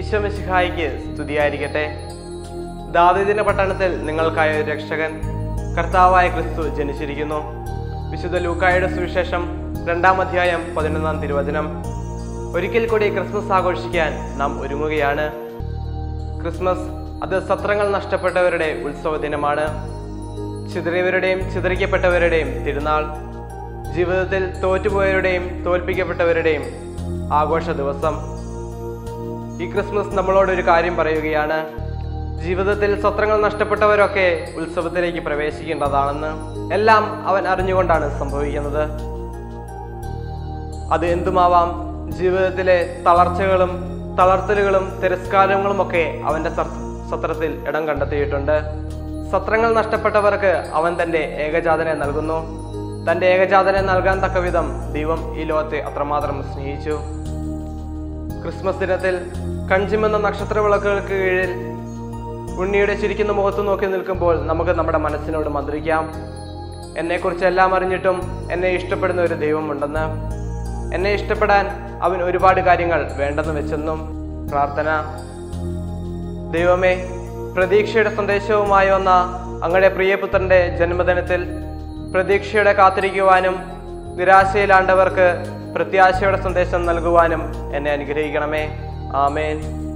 ഈശ്വമിശിഹായിക്ക് സ്തുതിയായിരിക്കട്ടെ ദാവീദിന്റെ പട്ടണത്തിൽ നിങ്ങൾക്കായ ഒരു രക്ഷകൻ കർത്താവായ ക്രിസ്തു ജനിച്ചിരിക്കുന്നു വിശുദ്ധ ലൂക്കായുടെ സുവിശേഷം രണ്ടാം അധ്യായം പതിനൊന്നാം തിരുവചനം ഒരിക്കൽ കൂടി ക്രിസ്മസ് ആഘോഷിക്കാൻ നാം ഒരുങ്ങുകയാണ് ക്രിസ്മസ് അത് സത്രങ്ങൾ നഷ്ടപ്പെട്ടവരുടെ ഉത്സവ ദിനമാണ് ചിതറിയവരുടെയും ചിതറിക്കപ്പെട്ടവരുടെയും തിരുനാൾ ജീവിതത്തിൽ തോറ്റുപോയവരുടെയും തോൽപ്പിക്കപ്പെട്ടവരുടെയും ആഘോഷ ദിവസം ഈ ക്രിസ്മസ് നമ്മളോട് ഒരു കാര്യം പറയുകയാണ് ജീവിതത്തിൽ സ്വത്രങ്ങൾ നഷ്ടപ്പെട്ടവരൊക്കെ ഉത്സവത്തിലേക്ക് പ്രവേശിക്കേണ്ടതാണെന്ന് എല്ലാം അവൻ അറിഞ്ഞുകൊണ്ടാണ് സംഭവിക്കുന്നത് അത് എന്തുമാവാം ജീവിതത്തിലെ തളർച്ചകളും തളർത്തലുകളും തിരസ്കാരങ്ങളും ഒക്കെ അവന്റെ സത്ര- സത്രത്തിൽ ഇടം കണ്ടെത്തിയിട്ടുണ്ട് സത്രങ്ങൾ നഷ്ടപ്പെട്ടവർക്ക് അവൻ തന്റെ ഏകജാതനെ നൽകുന്നു തന്റെ ഏകജാതനെ നൽകാൻ തക്കവിധം ദൈവം ഈ ലോകത്തെ അത്രമാത്രം സ്നേഹിച്ചു ക്രിസ്മസ് ദിനത്തിൽ കഞ്ചിമെന്ന നക്ഷത്ര വിളക്കുകൾക്ക് കീഴിൽ ഉണ്ണിയുടെ ചിരിക്കുന്ന മുഖത്ത് നോക്കി നിൽക്കുമ്പോൾ നമുക്ക് നമ്മുടെ മനസ്സിനോട് മന്ത്രിക്കാം എന്നെക്കുറിച്ച് എല്ലാം അറിഞ്ഞിട്ടും എന്നെ ഇഷ്ടപ്പെടുന്ന ഒരു ദൈവമുണ്ടെന്ന് എന്നെ ഇഷ്ടപ്പെടാൻ അവൻ ഒരുപാട് കാര്യങ്ങൾ വേണ്ടെന്ന് വെച്ചെന്നും പ്രാർത്ഥന ദൈവമേ പ്രതീക്ഷയുടെ സന്ദേശവുമായി വന്ന അങ്ങയുടെ പ്രിയപുത്രന്റെ ജന്മദിനത്തിൽ പ്രതീക്ഷയുടെ കാത്തിരിക്കുവാനും നിരാശയിലാണ്ടവർക്ക് പ്രത്യാശയുടെ സന്ദേശം നൽകുവാനും എന്നെ അനുഗ്രഹിക്കണമേ ആമേൻ